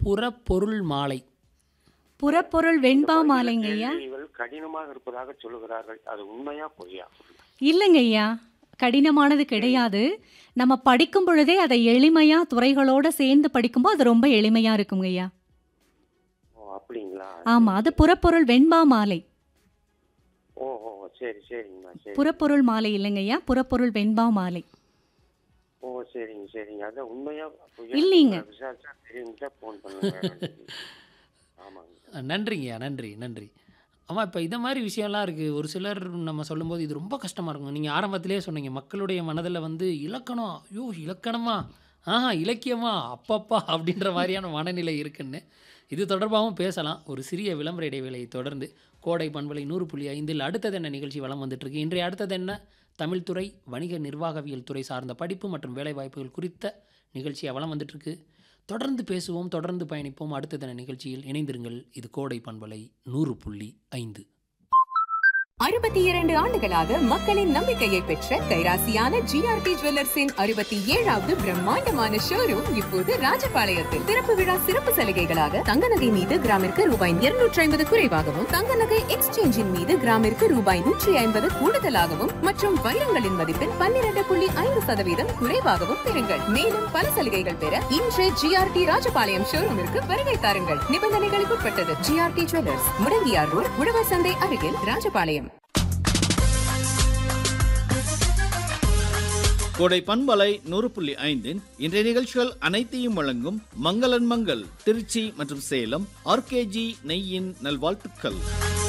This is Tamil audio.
புறப்பொருள் மாலை புறப்பொருள் வெண்பா மாலைங்க ஐயா கேள்விகள் கடினமாக இருப்பதாக சொல்லுகிறார்கள் அது உண்மையா பொய்யா இல்லைங்க ஐயா கடினமானது கிடையாது நம்ம படிக்கும் பொழுதே அதை எளிமையா துறைகளோட சேர்ந்து படிக்கும்போது அது ரொம்ப எளிமையா இருக்குங்க ஐயா ஓ அப்படிங்களா ஆமா அது புறப்பொருள் வெண்பா மாலை ஓ ஓ சரி சரிங்கம்மா சரி புறப்பொருள் மாலை இல்லைங்க ஐயா புறப்பொருள் வெண்பா மாலை ஓ சரிங்க சரிங்க அதான் உண்மையா பொய்யா இல்லைங்க. விசாரிச்சா தெரியுங்க ஃபோன் பண்ணுங்க ஆமாங்க நன்றிங்கய்யா நன்றி நன்றி ஆமாம் இப்போ இந்த மாதிரி விஷயம்லாம் இருக்குது ஒரு சிலர் நம்ம சொல்லும்போது இது ரொம்ப கஷ்டமாக இருக்கும் நீங்கள் ஆரம்பத்திலே சொன்னீங்க மக்களுடைய மனதில் வந்து இலக்கணம் ஐயோ இலக்கணமா ஆஹா இலக்கியமா அப்பப்பா அப்படின்ற மாதிரியான மனநிலை இருக்குன்னு இது தொடர்பாகவும் பேசலாம் ஒரு சிறிய விளம்பர இடைவேளையை தொடர்ந்து கோடை பண்பலை நூறு புள்ளி ஐந்தில் அடுத்தது என்ன நிகழ்ச்சி வலம் வந்துட்டுருக்கு இன்றைய அடுத்தது என்ன தமிழ்துறை வணிக நிர்வாகவியல் துறை சார்ந்த படிப்பு மற்றும் வேலைவாய்ப்புகள் குறித்த நிகழ்ச்சியாக வலம் வந்துட்டுருக்கு தொடர்ந்து பேசுவோம் தொடர்ந்து பயணிப்போம் அடுத்த தின நிகழ்ச்சியில் இணைந்திருங்கள் இது கோடை பண்பலை நூறு புள்ளி ஐந்து அறுபத்தி இரண்டு ஆண்டுகளாக மக்களின் நம்பிக்கையை பெற்ற கைராசியான ஜிஆர்டி ஜுவல்லர்ஸின் அறுபத்தி ஏழாவது பிரம்மாண்டமான ஷோரூம் இப்போது ராஜபாளையத்தில் திறப்பு விழா சிறப்பு சலுகைகளாக தங்க நகை மீது கிராமிற்கு ரூபாய் இருநூற்றி ஐம்பது குறைவாகவும் தங்க நகை எக்ஸ்சேஞ்சின் மீது கிராமிற்கு ரூபாய் நூற்றி ஐம்பது கூடுதலாகவும் மற்றும் வைரங்களின் மதிப்பில் பன்னிரண்டு புள்ளி ஐந்து சதவீதம் குறைவாகவும் பெறுங்கள் மேலும் பல சலுகைகள் பெற இன்று ஜிஆர்டி ராஜபாளையம் ஷோரூமிற்கு வருகை தாருங்கள் நிபந்தனைகளுக்கு உட்பட்டது ஜிஆர்டி ஜுவல்லர்ஸ் முடங்கியார் ரோட் உழவர் சந்தை அருகில் ராஜபாளையம் கோடை பண்பலை நூறு புள்ளி ஐந்தின் இன்றைய நிகழ்ச்சிகள் அனைத்தையும் வழங்கும் மங்களன் மங்கள் திருச்சி மற்றும் சேலம் ஆர்கேஜி நெய்யின் நல்வாழ்த்துக்கள்